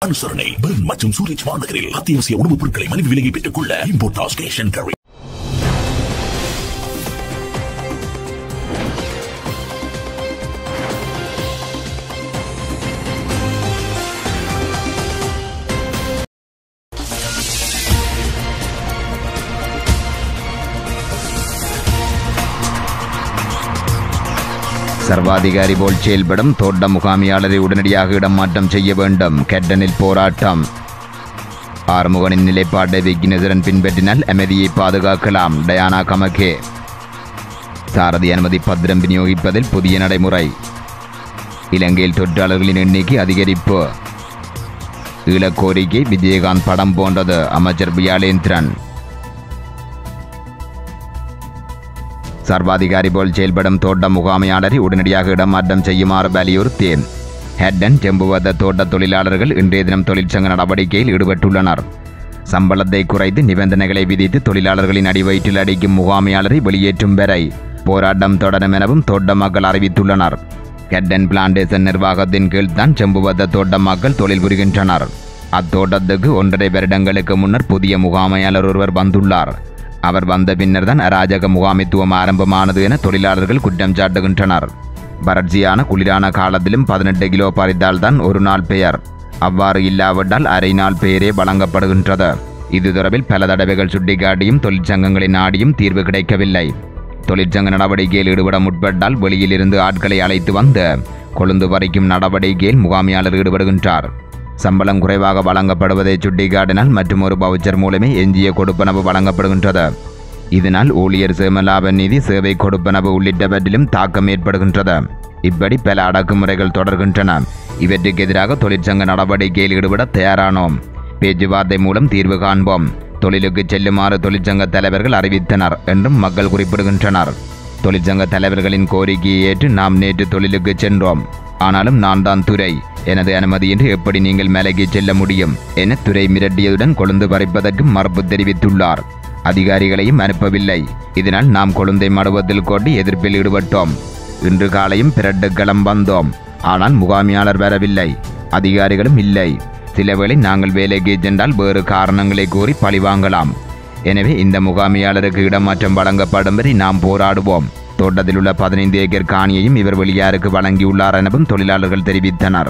அனுசரணை பெர்ன் மற்றும் சூரிச் மாநகரில் அத்தியாவசிய உணவுப் பொருட்களை மலிவு விலையை பெற்றுக் கொள்ள இம்போர்டாஸ் கேஷ் அண்ட் கேரி சர்வாதிகாரி போல் செயல்படும் தோட்ட முகாமியாளரை உடனடியாக இடமாற்றம் செய்ய வேண்டும் கெட்டனில் போராட்டம் ஆறுமுகனின் நிலைப்பாட்டை விக்னேஸ்வரன் பின்பற்றினால் அமைதியை பாதுகாக்கலாம் டயானா கமகே சாரதி அனுமதி பத்திரம் விநியோகிப்பதில் புதிய நடைமுறை இலங்கையில் தொற்றாளர்களின் எண்ணிக்கை அதிகரிப்பு ஈழக்கோரிக்கை விஜயகாந்த் படம் போன்றது அமைச்சர் வியாலேந்திரன் சர்வாதிகாரி போல் செயல்படும் தோட்ட முகாமையாளரை உடனடியாக இடமாற்றம் செய்யுமாறு வலியுறுத்தி ஹெட்டன் செம்புவத தோட்ட தொழிலாளர்கள் இன்றைய தினம் தொழிற்சங்க நடவடிக்கையில் ஈடுபட்டுள்ளனர் சம்பளத்தை குறைத்து நிபந்தனைகளை விதித்து தொழிலாளர்களின் அடிவயிற்றில் அடிக்கும் முகாமையாளரை வெளியேற்றும் வரை போராட்டம் தொடரும் எனவும் தோட்ட மக்கள் அறிவித்துள்ளனர் ஹெட்டன் பிளான்டேஷன் நிர்வாகத்தின் கீழ் தான் செம்புவத தோட்ட மக்கள் தொழில் புரிகின்றனர் அத்தோட்டத்துக்கு ஒன்றரை வருடங்களுக்கு முன்னர் புதிய முகாமையாளர் ஒருவர் வந்துள்ளார் அவர் வந்த பின்னர் தான் அராஜக முகாமைத்துவம் ஆரம்பமானது என தொழிலாளர்கள் குற்றம் சாட்டுகின்றனர் வறட்சியான குளிரான காலத்திலும் பதினெட்டு கிலோ பறித்தால் தான் ஒரு நாள் பெயர் அவ்வாறு இல்லாவிட்டால் அரை நாள் பெயரே வழங்கப்படுகின்றது இது தொடர்பில் பல தடவைகள் சுட்டிக்காட்டியும் தொழிற்சங்கங்களை நாடியும் தீர்வு கிடைக்கவில்லை தொழிற்சங்க நடவடிக்கையில் ஈடுபட முற்பட்டால் வெளியிலிருந்து ஆட்களை அழைத்து வந்து கொழுந்து பறிக்கும் நடவடிக்கையில் முகாமியாளர் ஈடுபடுகின்றார் சம்பளம் குறைவாக வழங்கப்படுவதை சுட்டிக்காட்டினால் மற்றும் ஒரு பவுச்சர் மூலமே எஞ்சிய கொடுப்பனவு வழங்கப்படுகின்றது இதனால் ஊழியர் சேமலாப நிதி சேவை கொடுப்பனவு உள்ளிட்டவற்றிலும் தாக்கம் ஏற்படுகின்றது இப்படி பல அடக்குமுறைகள் தொடர்கின்றன இவற்றுக்கு எதிராக தொழிற்சங்க நடவடிக்கையில் ஈடுபட தயாரானோம் பேச்சுவார்த்தை மூலம் தீர்வு காண்போம் தொழிலுக்கு செல்லுமாறு தொழிற்சங்க தலைவர்கள் அறிவித்தனர் என்றும் மக்கள் குறிப்பிடுகின்றனர் தொழிற்சங்க தலைவர்களின் கோரிக்கையை ஏற்று நாம் நேற்று தொழிலுக்கு சென்றோம் ஆனாலும் நான் தான் துறை எனது அனுமதியின்றி எப்படி நீங்கள் மேலகி செல்ல முடியும் என துறை மிரட்டியதுடன் கொழுந்து பறிப்பதற்கு மறுப்பு தெரிவித்துள்ளார் அதிகாரிகளையும் அனுப்பவில்லை இதனால் நாம் கொழுந்தை மடுவத்தில் கொண்டு எதிர்ப்பில் ஈடுபட்டோம் இன்று காலையும் பிரட்டு களம் வந்தோம் ஆனால் முகாமியாளர் வரவில்லை அதிகாரிகளும் இல்லை சிலவேளை நாங்கள் வேலைக்கு சென்றால் வேறு காரணங்களை கூறி பழிவாங்கலாம் எனவே இந்த முகாமியாளருக்கு இடமாற்றம் வழங்கப்படும் வரை நாம் போராடுவோம் தோட்டத்தில் உள்ள பதினைந்து ஏக்கர் காணியையும் இவர் வெளியாருக்கு வழங்கியுள்ளார் எனவும் தொழிலாளர்கள் தெரிவித்தனர்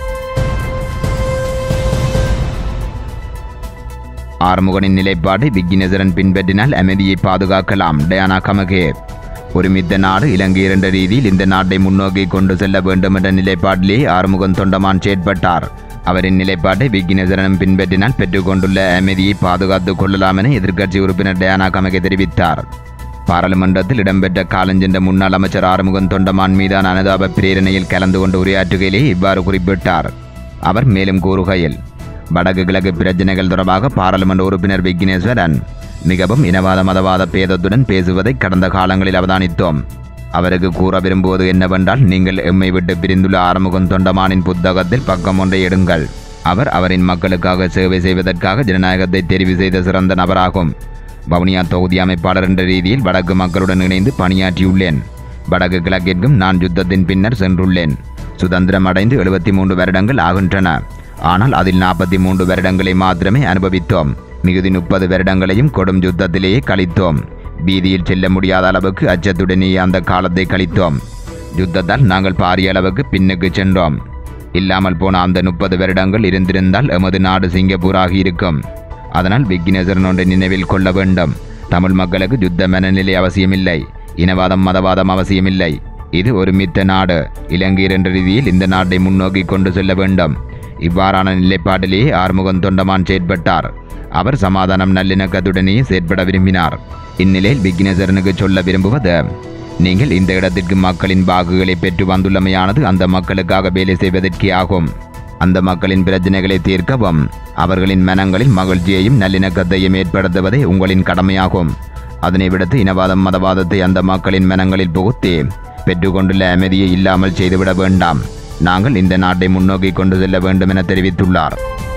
ஆறுமுகனின் நிலைப்பாட்டை விக்னேஸ்வரன் பின்பற்றினால் அமைதியை பாதுகாக்கலாம் டயானா கமகே ஒருமித்த நாடு இலங்கை என்ற ரீதியில் இந்த நாட்டை முன்னோக்கி கொண்டு செல்ல வேண்டும் என்ற நிலைப்பாட்டிலே ஆறுமுகன் தொண்டமான் செயற்பட்டார் அவரின் நிலைப்பாட்டை விக்னேஸ்வரனும் பின்பற்றினால் பெற்றுக்கொண்டுள்ள அமைதியை பாதுகாத்துக் கொள்ளலாம் என எதிர்க்கட்சி உறுப்பினர் டயானா கமகே தெரிவித்தார் பாராளுமன்றத்தில் இடம்பெற்ற காலஞ்சென்ற முன்னாள் அமைச்சர் ஆறுமுகன் தொண்டமான் மீதான அனுதாப பிரேரணையில் கலந்து கொண்டு உரையாற்றுகையிலே இவ்வாறு குறிப்பிட்டார் அவர் மேலும் கூறுகையில் வடக்கு கிழக்கு பிரச்சினைகள் தொடர்பாக பாராளுமன்ற உறுப்பினர் விக்னேஸ்வரன் மிகவும் இனவாத மதவாத பேதத்துடன் பேசுவதை கடந்த காலங்களில் அவதானித்தோம் அவருக்கு கூற விரும்புவது என்னவென்றால் நீங்கள் எம்மை விட்டு பிரிந்துள்ள ஆறுமுகன் தொண்டமானின் புத்தகத்தில் பக்கம் ஒன்றை எடுங்கள் அவர் அவரின் மக்களுக்காக சேவை செய்வதற்காக ஜனநாயகத்தை தெரிவு செய்த சிறந்த நபராகும் வவுனியா தொகுதி அமைப்பாளர் என்ற ரீதியில் வடக்கு மக்களுடன் இணைந்து பணியாற்றியுள்ளேன் வடக்கு கிழக்கிற்கும் நான் யுத்தத்தின் பின்னர் சென்றுள்ளேன் சுதந்திரம் அடைந்து எழுபத்தி மூன்று வருடங்கள் ஆகின்றன ஆனால் அதில் நாற்பத்தி மூன்று வருடங்களை மாத்திரமே அனுபவித்தோம் மிகுதி முப்பது வருடங்களையும் கொடும் யுத்தத்திலேயே கழித்தோம் வீதியில் செல்ல முடியாத அளவுக்கு அச்சத்துடனேயே அந்த காலத்தை கழித்தோம் யுத்தத்தால் நாங்கள் பாரிய அளவுக்கு பின்னுக்கு சென்றோம் இல்லாமல் போன அந்த முப்பது வருடங்கள் இருந்திருந்தால் எமது நாடு சிங்கப்பூராகி இருக்கும் அதனால் விக்னேஸ்வரன் ஒன்றை நினைவில் கொள்ள வேண்டும் தமிழ் மக்களுக்கு யுத்த மனநிலை அவசியமில்லை இனவாதம் மதவாதம் அவசியமில்லை இது ஒருமித்த நாடு இலங்கையர் என்ற ரீதியில் இந்த நாட்டை முன்னோக்கி கொண்டு செல்ல வேண்டும் இவ்வாறான நிலைப்பாட்டிலேயே ஆறுமுகன் தொண்டமான் செயற்பட்டார் அவர் சமாதானம் நல்லிணக்கத்துடனேயே செயற்பட விரும்பினார் இந்நிலையில் விக்னேஸ்வரனுக்கு சொல்ல விரும்புவது நீங்கள் இந்த இடத்திற்கு மக்களின் வாக்குகளை பெற்று வந்துள்ளமையானது அந்த மக்களுக்காக வேலை செய்வதற்கே ஆகும் அந்த மக்களின் பிரச்சனைகளை தீர்க்கவும் அவர்களின் மனங்களில் மகிழ்ச்சியையும் நல்லிணக்கத்தையும் ஏற்படுத்துவதே உங்களின் கடமையாகும் அதனை விடுத்து இனவாதம் மதவாதத்தை அந்த மக்களின் மனங்களில் புகுத்தி பெற்றுக்கொண்டுள்ள அமைதியை இல்லாமல் செய்துவிட வேண்டாம் நாங்கள் இந்த நாட்டை முன்னோக்கி கொண்டு செல்ல வேண்டும் என தெரிவித்துள்ளார்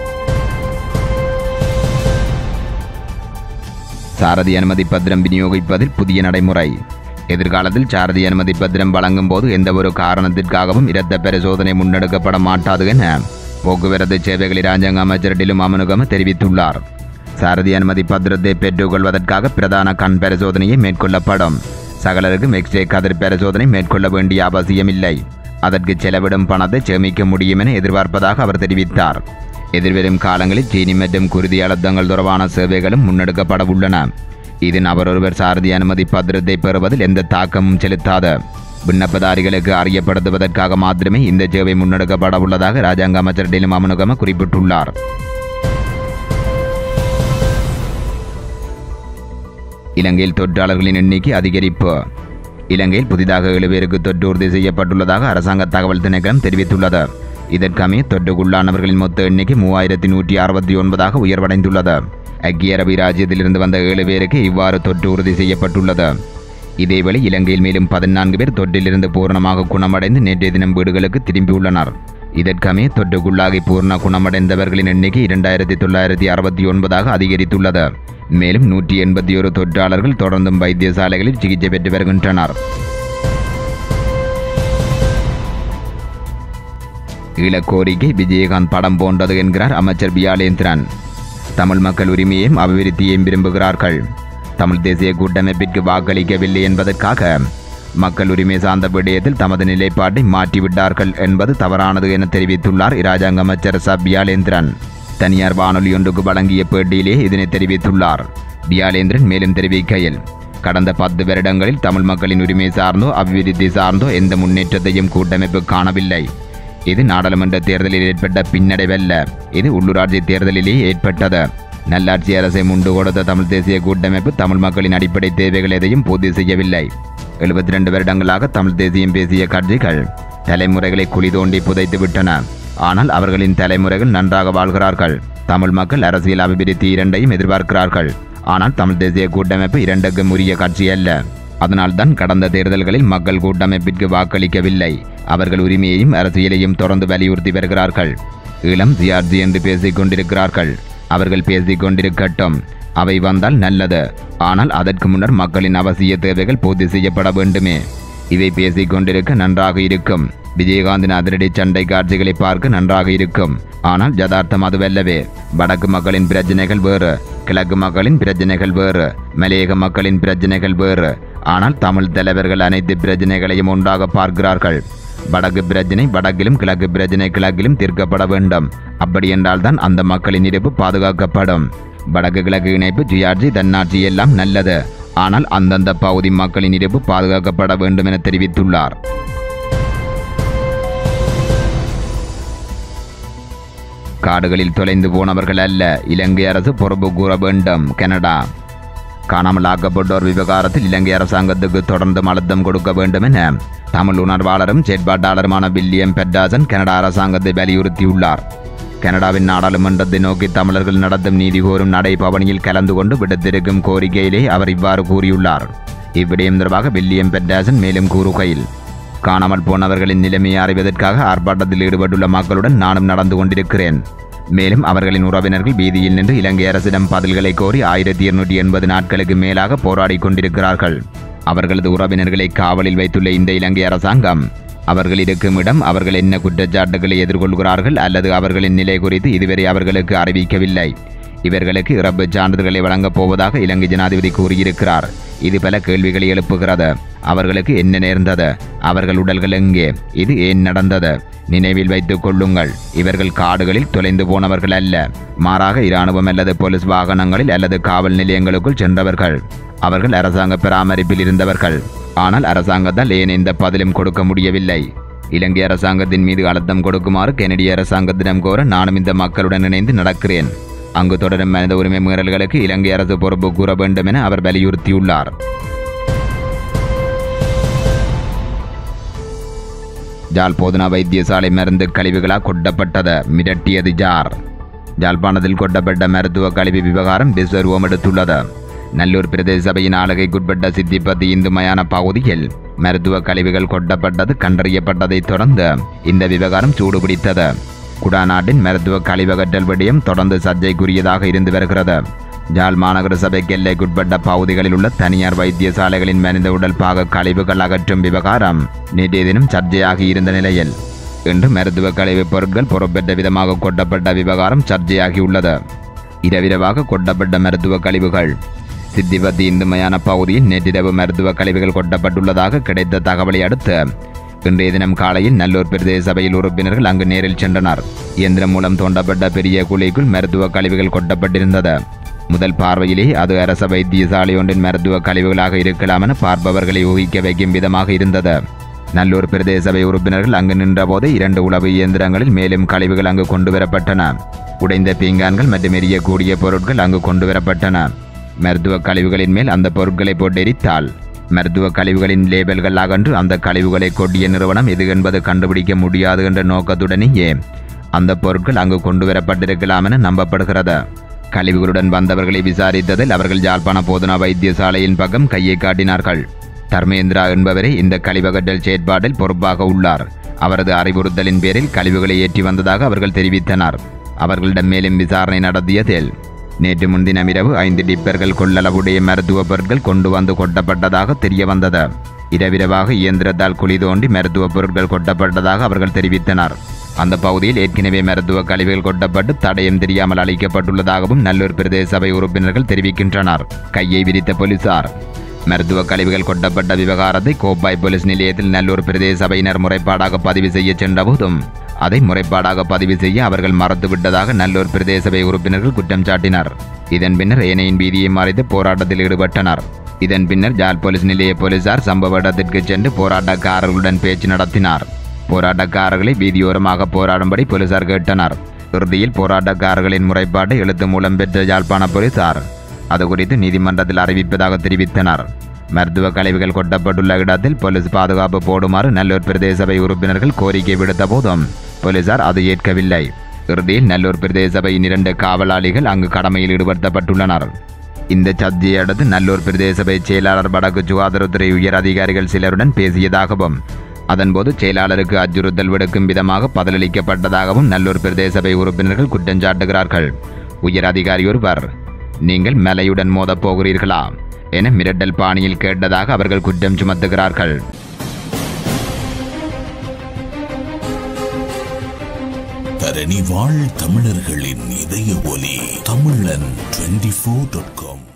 சாரதி அனுமதி பத்திரம் விநியோகிப்பதில் புதிய நடைமுறை எதிர்காலத்தில் சாரதி அனுமதி பத்திரம் வழங்கும் போது எந்த ஒரு காரணத்திற்காகவும் இரத்த பரிசோதனை முன்னெடுக்கப்பட மாட்டாது என போக்குவரத்து சேவைகளை ராஜாங்க அமைச்சர் டிலும் அமனுகம தெரிவித்துள்ளார் சாரதி அனுமதி பத்திரத்தை பெற்றுக்கொள்வதற்காக பிரதான கண் பரிசோதனையை மேற்கொள்ளப்படும் சகலருக்கும் எக்ஸ்ரே கதிர் பரிசோதனை மேற்கொள்ள வேண்டிய அவசியமில்லை அதற்கு செலவிடும் பணத்தை சேமிக்க முடியும் என எதிர்பார்ப்பதாக அவர் தெரிவித்தார் எதிர்வரும் காலங்களில் சீனி மற்றும் குருதி அழுத்தங்கள் தொடர்பான சேவைகளும் முன்னெடுக்கப்பட உள்ளன இது நபரொருவர் சாரதி அனுமதி பத்திரத்தை பெறுவதில் எந்த தாக்கமும் செலுத்தாது விண்ணப்பதாரிகளுக்கு அறியப்படுத்துவதற்காக மாத்திரமே இந்த சேவை முன்னெடுக்கப்பட உள்ளதாக ராஜாங்க அமைச்சர் டிலும் அமனுகம குறிப்பிட்டுள்ளார் இலங்கையில் தொற்றாளர்களின் எண்ணிக்கை அதிகரிப்பு இலங்கையில் புதிதாக ஏழு பேருக்கு தொற்று உறுதி செய்யப்பட்டுள்ளதாக அரசாங்க தகவல் திணைக்களம் தெரிவித்துள்ளது இதற்கமைய தொற்றுக்குள்ளானவர்களின் மொத்த எண்ணிக்கை மூவாயிரத்தி நூற்றி அறுபத்தி ஒன்பதாக உயர்வடைந்துள்ளது ஐக்கிய அரபு ராஜ்யத்திலிருந்து வந்த ஏழு பேருக்கு இவ்வாறு தொற்று உறுதி செய்யப்பட்டுள்ளது இதேவேளை இலங்கையில் மேலும் பதினான்கு பேர் தொற்றிலிருந்து பூரணமாக குணமடைந்து நேற்றைய தினம் வீடுகளுக்கு திரும்பியுள்ளனர் இதற்கமைய தொற்றுக்குள்ளாகி பூர்ண குணமடைந்தவர்களின் எண்ணிக்கை இரண்டாயிரத்தி தொள்ளாயிரத்தி அறுபத்தி ஒன்பதாக அதிகரித்துள்ளது மேலும் நூற்றி எண்பத்தி ஒரு தொற்றாளர்கள் தொடர்ந்தும் வைத்தியசாலைகளில் சிகிச்சை பெற்று வருகின்றனர் ஈழக்கோரிக்கை விஜயகாந்த் படம் போன்றது என்கிறார் அமைச்சர் பியாலேந்திரன் தமிழ் மக்கள் உரிமையையும் அபிவிருத்தியையும் விரும்புகிறார்கள் தமிழ் தேசிய கூட்டமைப்பிற்கு வாக்களிக்கவில்லை என்பதற்காக மக்கள் உரிமை சார்ந்த விடயத்தில் தமது நிலைப்பாட்டை மாற்றிவிட்டார்கள் என்பது தவறானது என தெரிவித்துள்ளார் இராஜாங்க அமைச்சர் ச பியாலேந்திரன் தனியார் வானொலி ஒன்றுக்கு வழங்கிய பேட்டியிலே இதனை தெரிவித்துள்ளார் பியாலேந்திரன் மேலும் தெரிவிக்கையில் கடந்த பத்து வருடங்களில் தமிழ் மக்களின் உரிமை சார்ந்தோ அபிவிருத்தி சார்ந்தோ எந்த முன்னேற்றத்தையும் கூட்டமைப்பு காணவில்லை இது நாடாளுமன்ற தேர்தலில் ஏற்பட்ட பின்னடைவல்ல இது உள்ளூராட்சி தேர்தலிலேயே ஏற்பட்டது நல்லாட்சி அரசை முண்டு கொடுத்த தமிழ் தேசிய கூட்டமைப்பு தமிழ் மக்களின் அடிப்படை தேவைகள் எதையும் பூர்த்தி செய்யவில்லை எழுபத்தி ரெண்டு வருடங்களாக தமிழ் தேசியம் பேசிய கட்சிகள் தலைமுறைகளை குழி தோண்டி புதைத்து விட்டன ஆனால் அவர்களின் தலைமுறைகள் நன்றாக வாழ்கிறார்கள் தமிழ் மக்கள் அரசியல் அபிவிருத்தி இரண்டையும் எதிர்பார்க்கிறார்கள் ஆனால் தமிழ் தேசிய கூட்டமைப்பு இரண்டுக்கும் உரிய கட்சி அல்ல அதனால்தான் கடந்த தேர்தல்களில் மக்கள் கூட்டமைப்பிற்கு வாக்களிக்கவில்லை அவர்கள் உரிமையையும் அரசியலையும் தொடர்ந்து வலியுறுத்தி வருகிறார்கள் ஈழம் ஜியார்ஜி என்று பேசிக் கொண்டிருக்கிறார்கள் அவர்கள் பேசிக் கொண்டிருக்கட்டும் அவை வந்தால் நல்லது ஆனால் அதற்கு முன்னர் மக்களின் அவசிய தேவைகள் பூர்த்தி செய்யப்பட வேண்டுமே இதை பேசிக் கொண்டிருக்க நன்றாக இருக்கும் விஜயகாந்தின் அதிரடி சண்டை காட்சிகளை பார்க்க நன்றாக இருக்கும் ஆனால் யதார்த்தம் அதுவல்லவே வடக்கு மக்களின் பிரச்சனைகள் வேறு கிழக்கு மக்களின் பிரச்சனைகள் வேறு மலையக மக்களின் பிரச்சனைகள் வேறு ஆனால் தமிழ் தலைவர்கள் அனைத்து பிரச்சனைகளையும் ஒன்றாக பார்க்கிறார்கள் வடக்கு பிரச்சனை வடக்கிலும் கிழக்கு பிரச்சனை கிழக்கிலும் தீர்க்கப்பட வேண்டும் அப்படி என்றால்தான் அந்த மக்களின் இருப்பு பாதுகாக்கப்படும் வடக்கு கிழக்கு இணைப்பு சுயாட்சி தன்னாட்சி எல்லாம் நல்லது ஆனால் அந்தந்த பகுதி மக்களின் இருப்பு பாதுகாக்கப்பட வேண்டும் என தெரிவித்துள்ளார் காடுகளில் தொலைந்து போனவர்கள் அல்ல இலங்கை அரசு பொறுப்பு கூற வேண்டும் கனடா காணாமல் ஆக்கப்பட்டோர் விவகாரத்தில் இலங்கை அரசாங்கத்துக்கு தொடர்ந்து அழுத்தம் கொடுக்க வேண்டும் என தமிழ் உணர்வாளரும் செயற்பாட்டாளருமான வில்லியம் பெட்டாசன் கனடா அரசாங்கத்தை வலியுறுத்தியுள்ளார் கனடாவின் நாடாளுமன்றத்தை நோக்கி தமிழர்கள் நடத்தும் நீதி கோரும் நடைபவனியில் கலந்து கொண்டு விடுத்திருக்கும் கோரிக்கையிலே அவர் இவ்வாறு கூறியுள்ளார் இவ்விடயம் தொடர்பாக வில்லியம் பெட்டாசன் மேலும் கூறுகையில் காணாமல் போனவர்களின் நிலைமையை அறிவதற்காக ஆர்ப்பாட்டத்தில் ஈடுபட்டுள்ள மக்களுடன் நானும் நடந்து கொண்டிருக்கிறேன் மேலும் அவர்களின் உறவினர்கள் வீதியில் நின்று இலங்கை அரசிடம் பதில்களை கோரி ஆயிரத்தி இருநூற்றி எண்பது நாட்களுக்கு மேலாக போராடிக் கொண்டிருக்கிறார்கள் அவர்களது உறவினர்களை காவலில் வைத்துள்ள இந்த இலங்கை அரசாங்கம் அவர்கள் இருக்கும் இடம் அவர்கள் என்ன குற்றச்சாட்டுகளை எதிர்கொள்கிறார்கள் அல்லது அவர்களின் நிலை குறித்து இதுவரை அவர்களுக்கு அறிவிக்கவில்லை இவர்களுக்கு இறப்பு சான்றிதழ்களை வழங்கப் போவதாக இலங்கை ஜனாதிபதி கூறியிருக்கிறார் இது பல கேள்விகளை எழுப்புகிறது அவர்களுக்கு என்ன நேர்ந்தது அவர்கள் உடல்கள் எங்கே இது ஏன் நடந்தது நினைவில் வைத்துக் கொள்ளுங்கள் இவர்கள் காடுகளில் தொலைந்து போனவர்கள் அல்ல மாறாக இராணுவம் அல்லது போலீஸ் வாகனங்களில் அல்லது காவல் நிலையங்களுக்குள் சென்றவர்கள் அவர்கள் அரசாங்க பராமரிப்பில் இருந்தவர்கள் ஆனால் அரசாங்கத்தால் ஏன் எந்த பதிலும் கொடுக்க முடியவில்லை இலங்கை அரசாங்கத்தின் மீது அழுத்தம் கொடுக்குமாறு கெனடிய அரசாங்கத்திடம் கோர நானும் இந்த மக்களுடன் இணைந்து நடக்கிறேன் அங்கு தொடரும் மனித உரிமை மீறல்களுக்கு இலங்கை அரசு பொறுப்பு கூற வேண்டும் என அவர் வலியுறுத்தியுள்ளார் ஜாழ் போதனா வைத்தியசாலை மருந்து கழிவுகளால் கொட்டப்பட்டது மிரட்டியது ஜார் ஜாழ்ப்பாணத்தில் கொட்டப்பட்ட மருத்துவ கழிவு விவகாரம் விஸ்வரூபம் எடுத்துள்ளது நல்லூர் பிரதேச சபையின் ஆளுகைக்குட்பட்ட சித்திப்பத்தி இந்து மயான பகுதியில் மருத்துவ கழிவுகள் கொட்டப்பட்டது கண்டறியப்பட்டதைத் தொடர்ந்து இந்த விவகாரம் சூடுபிடித்தது குடாநாட்டின் மருத்துவ கழிவகற்றல் விடயம் தொடர்ந்து சர்ச்சைக்குரியதாக இருந்து வருகிறது ஜாழ் மாநகர சபைக்கு எல்லைக்குட்பட்ட பகுதிகளில் உள்ள தனியார் வைத்தியசாலைகளின் மனித உடல் பாக கழிவுகள் அகற்றும் விவகாரம் நேற்றைய தினம் சர்ச்சையாகி இருந்த நிலையில் இன்று மருத்துவ கழிவுப் பொருட்கள் பொறுப்பற்ற விதமாக கொட்டப்பட்ட விவகாரம் சர்ச்சையாகியுள்ளது இரவிரவாக கொட்டப்பட்ட மருத்துவ கழிவுகள் சித்திபத்தி இந்துமையான பகுதியில் நேற்றிரவு மருத்துவ கழிவுகள் கொட்டப்பட்டுள்ளதாக கிடைத்த தகவலை அடுத்து இன்றைய தினம் காலையில் நல்லூர் பிரதேச சபையில் உறுப்பினர்கள் அங்கு நேரில் சென்றனர் இயந்திரம் மூலம் தோண்டப்பட்ட பெரிய குழிக்குள் மருத்துவ கழிவுகள் கொட்டப்பட்டிருந்தது முதல் பார்வையிலே அது அரச வைத்தியசாலை ஒன்றின் மருத்துவ கழிவுகளாக இருக்கலாம் என பார்ப்பவர்களை ஊகிக்க வைக்கும் விதமாக இருந்தது நல்லூர் பிரதேச சபை உறுப்பினர்கள் அங்கு நின்றபோது இரண்டு உளவு இயந்திரங்களில் மேலும் கழிவுகள் அங்கு கொண்டு வரப்பட்டன உடைந்த பீங்கான்கள் மற்றும் எரியக்கூடிய பொருட்கள் அங்கு கொண்டு வரப்பட்டன மருத்துவ கழிவுகளின் மேல் அந்த பொருட்களை போட்டு எரித்தால் மருத்துவ கழிவுகளின் லேபல்கள் அகன்று அந்த கழிவுகளை கொட்டிய நிறுவனம் எது என்பது கண்டுபிடிக்க முடியாது என்ற நோக்கத்துடனேயே அந்த பொருட்கள் அங்கு கொண்டு வரப்பட்டிருக்கலாம் என நம்பப்படுகிறது கழிவுகளுடன் வந்தவர்களை விசாரித்ததில் அவர்கள் யாழ்ப்பாண போதனா வைத்தியசாலையின் பக்கம் கையை காட்டினார்கள் தர்மேந்திரா என்பவரே இந்த கழிவகற்றல் செயற்பாட்டில் பொறுப்பாக உள்ளார் அவரது அறிவுறுத்தலின் பேரில் கழிவுகளை ஏற்றி வந்ததாக அவர்கள் தெரிவித்தனர் அவர்களிடம் மேலும் விசாரணை நடத்தியதில் நேற்று முன்தினம் இரவு ஐந்து டிப்பர்கள் கொள்ளளவுடைய மருத்துவ பொருட்கள் கொண்டு வந்து கொட்டப்பட்டதாக தெரிய வந்தது இரவிரவாக இயந்திரத்தால் குழி தோண்டி மருத்துவ பொருட்கள் கொட்டப்பட்டதாக அவர்கள் தெரிவித்தனர் அந்த பகுதியில் ஏற்கனவே மருத்துவ கழிவுகள் கொட்டப்பட்டு தடயம் தெரியாமல் அளிக்கப்பட்டுள்ளதாகவும் நல்லூர் பிரதேச சபை உறுப்பினர்கள் தெரிவிக்கின்றனர் கையை விரித்த போலீசார் மருத்துவ கழிவுகள் கொட்டப்பட்ட விவகாரத்தை கோப்பாய் போலீஸ் நிலையத்தில் நல்லூர் பிரதேச சபையினர் முறைப்பாடாக பதிவு செய்ய சென்றபோதும் அதை முறைப்பாடாக பதிவு செய்ய அவர்கள் மறந்துவிட்டதாக நல்லூர் பிரதேச சபை உறுப்பினர்கள் குற்றம் சாட்டினர் இதன் பின்னர் ஏனையின் வீதியை மறைத்து போராட்டத்தில் ஈடுபட்டனர் இதன் பின்னர் ஜால் போலீஸ் நிலைய போலீசார் சம்பவ இடத்திற்கு சென்று போராட்டக்காரர்களுடன் பேச்சு நடத்தினார் போராட்டக்காரர்களை வீதியோரமாக போராடும்படி போலீசார் கேட்டனர் இறுதியில் போராட்டக்காரர்களின் முறைப்பாட்டை எழுத்து மூலம் பெற்ற யாழ்ப்பாண போலீசார் அது குறித்து நீதிமன்றத்தில் அறிவிப்பதாக தெரிவித்தனர் மருத்துவ கழிவுகள் கொட்டப்பட்டுள்ள இடத்தில் போலீஸ் பாதுகாப்பு போடுமாறு நல்லூர் பிரதேச சபை உறுப்பினர்கள் கோரிக்கை விடுத்த போதும் போலீசார் அது ஏற்கவில்லை இறுதியில் நல்லூர் பிரதேச சபையின் இரண்டு காவலாளிகள் அங்கு கடமையில் ஈடுபடுத்தப்பட்டுள்ளனர் இந்த சர்ச்சையை அடுத்து நல்லூர் பிரதேச சபை செயலாளர் வடக்கு சுகாதாரத்துறை உயர் அதிகாரிகள் சிலருடன் பேசியதாகவும் அதன்போது செயலாளருக்கு அச்சுறுத்தல் விடுக்கும் விதமாக பதிலளிக்கப்பட்டதாகவும் நல்லூர் பிரதேச சபை உறுப்பினர்கள் குற்றஞ்சாட்டுகிறார்கள் உயர் அதிகாரி ஒருவர் நீங்கள் மலையுடன் மோதப் போகிறீர்களா என மிரட்டல் பாணியில் கேட்டதாக அவர்கள் குற்றம் சுமத்துகிறார்கள் தரணி வாழ் தமிழர்களின் இதய ஒலி தமிழன் டுவெண்டி ஃபோர் டாட் காம்